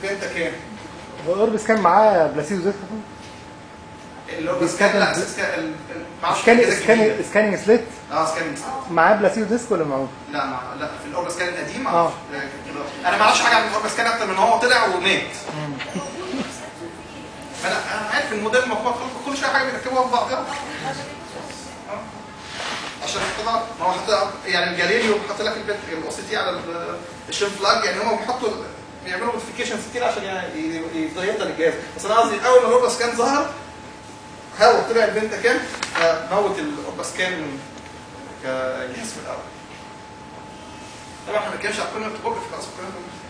البنتا كام؟ هو اوربس كان معاه بلاسيدو ديسك اللي هو بيسكان- بيسكان لا سكان ال- ال- معرفش سكان الأجهزة سكان الجديدة. سكاننج سليت اه سكان معاه بلاسيدو ديسك ولا معاه؟ لا ما لا في الاوربا سكان القديم آه. معرفش. انا ما اعرفش حاجه عن الاوربا سكان اكتر من هو طلع ومات انا انا عارف الموديل مفروض كل شويه حاجه بيركبوها في بعضها آه. عشان طبعا ما هو حتى يعني الجاليليو حاطط لك البنت الاو سي تي على ال- الشيم فلاج يعني هم بيحطوا بيعملوا موديفيكيشنز كتير عشان يعني ي- يفضل يفضل الجهاز بس انا قصدي اول ما الاوربا سكان ظهر هو طلع البنت كام موت الاوربا سكان كجهاز في الاول طبعا احنا ما بنتكلمش على كل توبوجرافي خلاص كلنا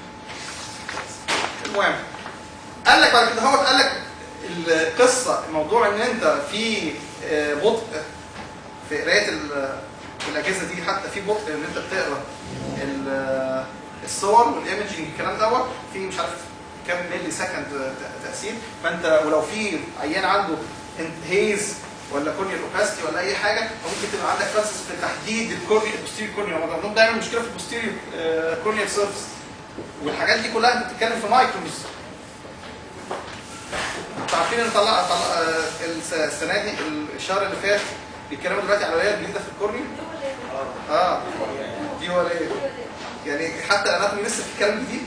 المهم قال لك بعد كده هو قال لك القصه موضوع ان انت في آه، بطء في قرايه ال- الاجهزه دي حتى في بطء ان انت بتقرا ال- الصور والايمجنج الكلام دوت في مش عارف كام ملي سكند ت- تاثير فانت ولو في عيان عنده هيز ولا كورنيال اوباستي ولا اي حاجه ممكن تبقى عندك فاسس في تحديد الكورنيا البوستيريور كورنيا هم عندهم دايما مشكله في البوستيريور كورنيال سيرفيس والحاجات دي كلها انت بتتكلم في مايكروز انتوا عارفين ان طلع طلع آه، الس- السنه دي الشهر اللي فات بيتكلموا دلوقتي على الولايه الجديده في الكورنيا اه دي ولا ايه يعني حتى الاناتومي لسه في كلام جديد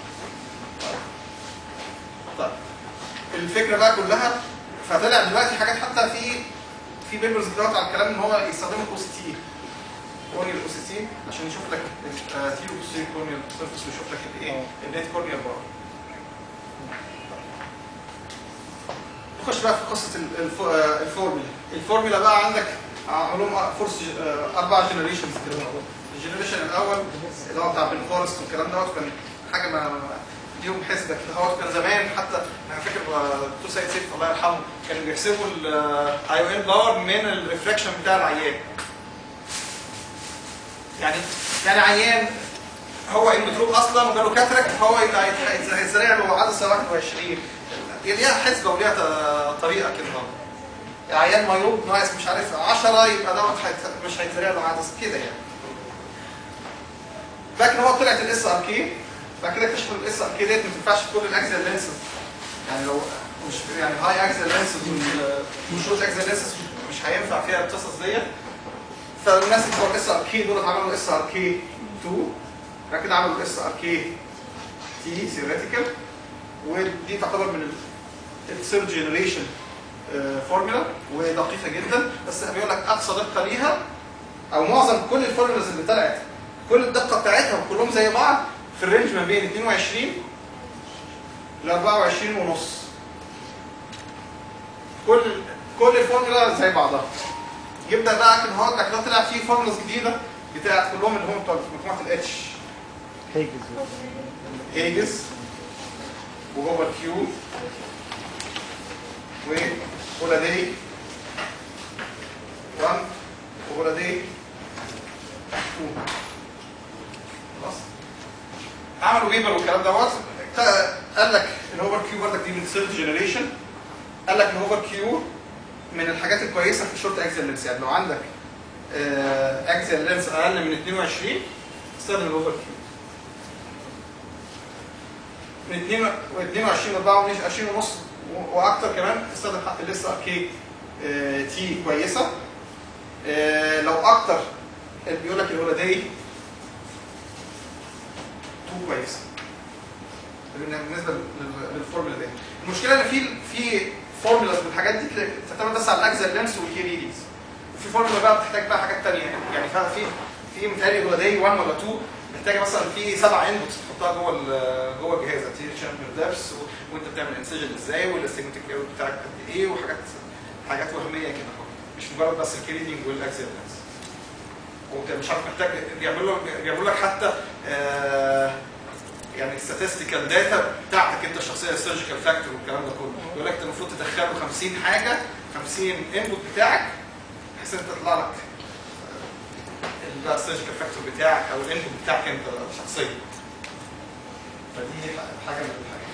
طيب الفكره بقى كلها فطلع دلوقتي حاجات حتى في في بيبرز دلوقتي على الكلام ان هو يستخدموا الاو سي تي كورنيال الاو سي تي عشان يشوف لك التيو بوستيريور كورنيال سيرفيس ويشوف لك الايه النت كورنيال بار نخش بقى في قصه ال- الف- آه، الفورمولا الفورمولا بقى عندك علوم فورس اربع جنريشنز كده الجنريشن الاول اللي هو بتاع بين فورست والكلام دوت كان حاجه ما ما- ليهم حسبه كده هو كان زمان حتى انا فاكر آه، دكتور سيد سيف الله يرحمه كانوا بيحسبوا الاي او ان باور من الريفلكشن بتاع العيان يعني يعني عيان هو المتروب اصلا وجاله كاتراكت هو يبقى هيت- هيتزرع له عدسه 21 ليها حسبه وليها ط- طريقه كده برضه. عيان ميوب ناقص مش عارف 10 يبقى دوت هيت- مش هيتزرع له عدسه كده يعني لكن هو طلعت الاس ار كي بعد كده اكتشفوا الاس ار كي ديت ما تنفعش في كل الاكزيال لينسز يعني لو مش يعني هاي اكزيال لينسز والشورت اكزيال لينسز مش هينفع فيها القصص ديت فالناس اللي بتوع الاس ار كي دول عملوا اس ار كي 2 بعد كده عملوا الاس ار كي تي ثيوريتيكال ودي تعتبر من الثيرد جنريشن فورمولا ودقيقه جدا بس بيقول لك اقصى دقه ليها او معظم كل الفورمولاز اللي طلعت كل الدقه بتاعتها وكلهم زي بعض في الرينج ما بين 22 ل 24 ونص كل كل الفورمولا زي بعضها يبدا بقى كده هو بعد كده طلع فيه فورمولاز جديده بتاعت كلهم اللي هم بتوع مجموعه الاتش هيجز هيجز وهو كيو وهولادي 1 وهولادي 2 خلاص عملوا ويبر والكلام دوت قال لك الهوفر كيو بردك دي من ثيرد جنريشن قال لك الهوفر كيو من الحاجات الكويسه في الشورت اكزل لينس يعني لو عندك اكزل لينس اقل من 22 استخدم الهوفر كيو من 22 ل 24 ونص واكتر كمان تستخدم حتى الاس ار كي تي كويسه آه، لو اكتر اللي بيقول لك الولدي 2 كويسه بالنسبه لل- للفورمولا دي المشكله ان في في فورمولاز بالحاجات دي تعتمد بس على الاكزل لينس والكيريديز وفي فورمولا بقى بتحتاج بقى حاجات ثانيه يعني فيها في في متهيألي الولدي 1 ولا 2 محتاجه مثلا في سبع انبوتس تحطها جوه ال- جوه الجهاز تيشن دبس وانت بتعمل انسجن ازاي والاستيجماتيك ايرور بتاعك قد ايه وحاجات حاجات وهميه كده مش مجرد بس الكريدنج والاكزل لينس وانت مش عارف محتاج بيعملوا بيعملوا لك حتى آه يعني statistical داتا بتاعتك انت الشخصيه السيرجيكال فاكتور والكلام ده كله يقول لك انت المفروض تدخل له 50 حاجه 50 انبوت بتاعك بحيث انت تطلع لك آه، بقى السيرجيكال فاكتور بتاعك او الانبوت بتاعك انت شخصيا فدي حاجه من الحاجات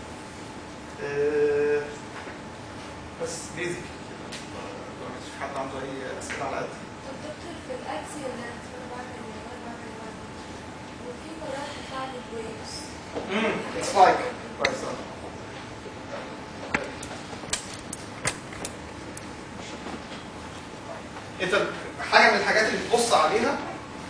آه، بس بيزك في حد عنده اي اسئله على قد طب دكتور في الاكسيال لينس وانا بعمل وانا بعمل وانا وفي مراحل بعد الويفز امم اتس لايك انت حاجه من الحاجات اللي بتبص عليها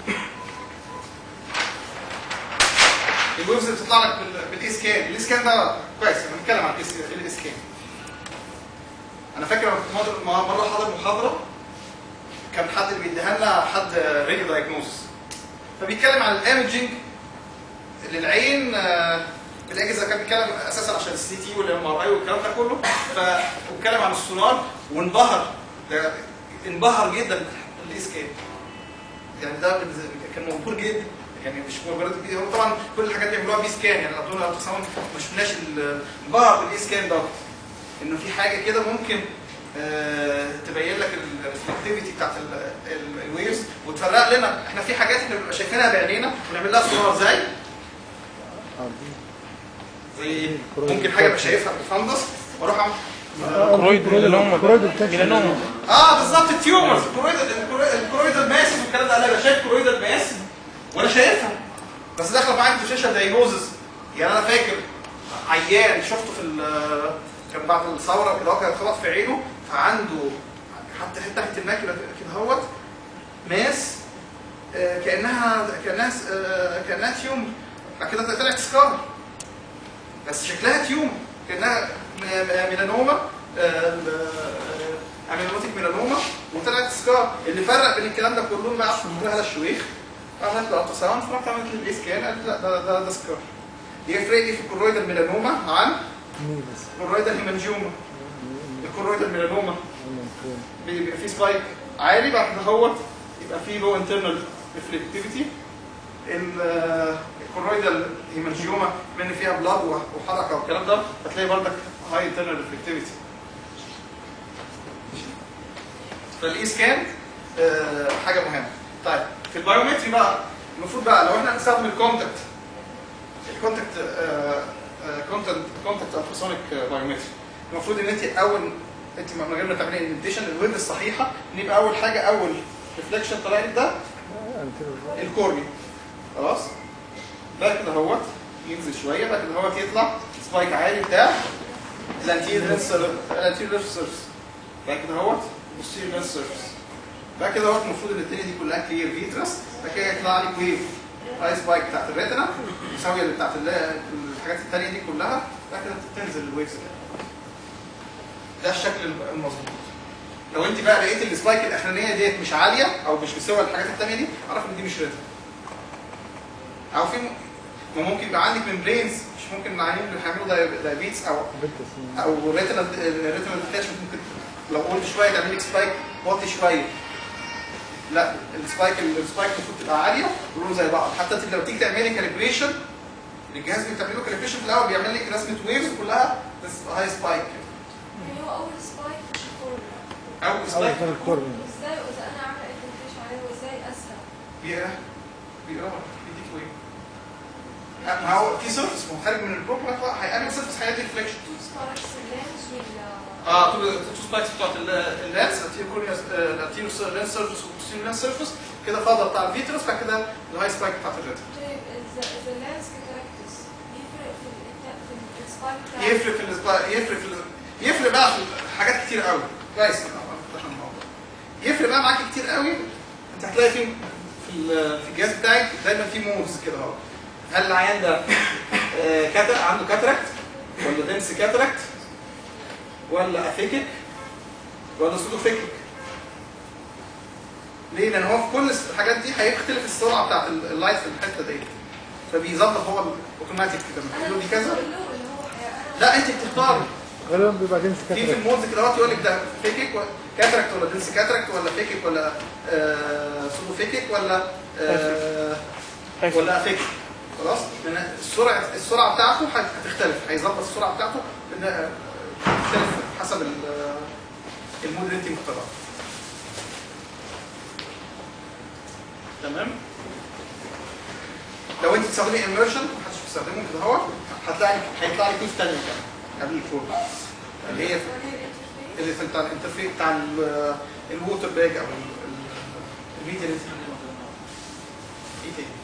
الويفز اللي بتطلع لك بال- بالاي سكان الاي سكان ده كويس انا بنتكلم عن الاي سكان انا فاكر لما كنت مر- مره حاضر محاضره كان حد اللي بيديها لنا حد راديو دايجنوستس فبيتكلم عن الايمجنج للعين آه، بالاجهزه كان بيتكلم اساسا عشان السي تي والام ار اي والكلام ده كله ف واتكلم عن السونار وانبهر ده انبهر جدا بالاي سكان يعني ده بالنسبة- كان مبهور جدا يعني مش مجرد بي هو طبعا كل الحاجات اللي بيعملوها بي سكان يعني الابدون الالتراساوند ما شفناش ال- انبهر بالاي سكان دوت انه في حاجه كده ممكن آه، تبين لك الريفلكتيفيتي بتاعت الويفز وتفرق لنا احنا في حاجات احنا بنبقى شايفينها بعينينا ونعمل لها سونار زي اه دي زي ممكن حاجه ابقى شايفها بالفندس واروح اعمل كرويد ميلانوما كرويد بتاعت ميلانوما اه بالظبط التيومرز الكرويدال الكرويدال ماس والكلام ده انا شايف كرويدال ماس وانا شايفها بس داخله معايا في شاشه دايجنوزز يعني انا فاكر عيان شفته في ال- كان بعد الثوره كده هو كان خبط في عينه فعنده حتى حته ناحيه الماكله كده اهوت ماس آه، كانها كانها آه، كانها تيومر بعد كده طلعت سكار بس شكلها تيومر كانها م- م- ميلانوما اميلوتيك ميلانوما وطلعت سكار اللي فرق بين الكلام ده كله بقى على الشويخ عملت له التراساوند فرحت عملت لي سكان قالت لا ده ده, ده سكار يفرق ايه في الكرويدال ميلانوما عن مين بس الكرويدال هيمانجيوما الكرويدال ميلانوما بيبقى فيه سبايك عالي بعد كده هو يبقى فيه لو انترنال ريفلكتيفيتي الكرويدال هيمانجيوما بما ان فيها بلاد وحركه والكلام ده هتلاقي بردك هاي انترنال ريفلكتيفيتي فالاي سكان آه، حاجه مهمه طيب في البايومتري بقى المفروض بقى لو احنا هنستخدم الكونتاكت الكونتاكت كونتاكت كونتاكت التراسونيك بايومتري المفروض ان انت اول انت من غير ما تعملي اندنتيشن الويف الصحيحه ان يبقى اول حاجه اول ريفليكشن طالع لك ده الكورني خلاص ده كده اهوت ينزل شويه بعد كده اهوت يطلع سبايك عالي بتاع الانتيريور الانتيريور سيرفيس بعد كده اهوت posterior سيرفيس بعد كده اهوت المفروض ان الدنيا دي كلها كلير فيترس بعد كده يطلع لك ويف اي سبايك بتاعت الريتنا مساويه اللي بتاعت ال- الحاجات الثانيه دي كلها بعد كده تنزل الويفز كده ده الشكل المظبوط لو انت بقى لقيت السبايك الاخرانيه ديت مش عاليه او مش مساويه الحاجات الثانيه دي اعرف ان دي مش ريتنا او في م- ما ممكن يبقى عندك ممبرينز مش ممكن العيانين اللي هيعملوا دايابيتس او او ريتنا ريتنا ديتاشمنت ممكن لو قلت شويه تعمل لك سبايك واطي شويه لا السبايك السبايك المفروض تبقى عاليه كلهم زي بعض حتى انت لو تيجي تعملي كاليبريشن الجهاز اللي بتعمله كاليبريشن في الاول بيعمل لك رسمه ويفز كلها بس هاي سبايك يعني هو اول سبايك مش كورنر او اول سبايك كان الكورني ازاي واذا انا عامله اندنتيشن عليه وازاي اسرع بيقرا بيقرا بيديك وين ما هو في سيرفس ما هو خارج من البروب هيقابل سيرفس هيدي ريفليكشن تو سبايكس اللانس ولا اه طول التو سبايكس بتوعت ال- اللانس الانتيريور لانس سيرفيس والبوستيريور لانس سيرفيس كده فاضل بتاع الفيترس بعد كده الهاي سبايك بتاعت الريتم طيب اذا اذا اللانس كاتاراكتس يفرق في ال- في السبايك بتاع يفرق في الاسبايك يفرق في ال- يفرق بقى في حاجات كتير قوي كويس كده فتحنا الموضوع يفرق بقى معاك كتير قوي انت هتلاقي في في ال- في الجهاز بتاعك دايما في موفز كده اهو هل العيان ده آه، كاتر عنده كاتراكت ولا دنس كاتراكت ولا افيكك ولا سودوفيكك ليه؟ لان هو في كل الحاجات دي هيختلف السرعه بتاعت ال- اللايت في الحته دي فبيظبط هو اوتوماتيك كده لما انا تقول له دي مش كذا بقول له اللي هو حي- انا لا انت بتختاري غالبا بيبقى دنس في في كاتراكت المودز كده اهوت يقول لك ده فيكك و- كاتراكت ولا دنس كاتراكت ولا فيكك ولا آه سودو فيكك ولا آه ولا افيكك خلاص لان السرعه السرعه بتاعته هت- هتختلف هيظبط السرعه بتاعته لان تختلف حسب ال- المود اللي انت مختاره تمام لو انت بتستخدمي اميرشن محدش بيستخدمه كده اهوت هتلاقي هيطلع لك كوز ثانيه كمان قبل الفور اللي هي ولا الانترفيس اللي في بتاع الانترفيس بتاع ال- الووتر باج او ال- ال- الميديا اللي انت ايه تاني؟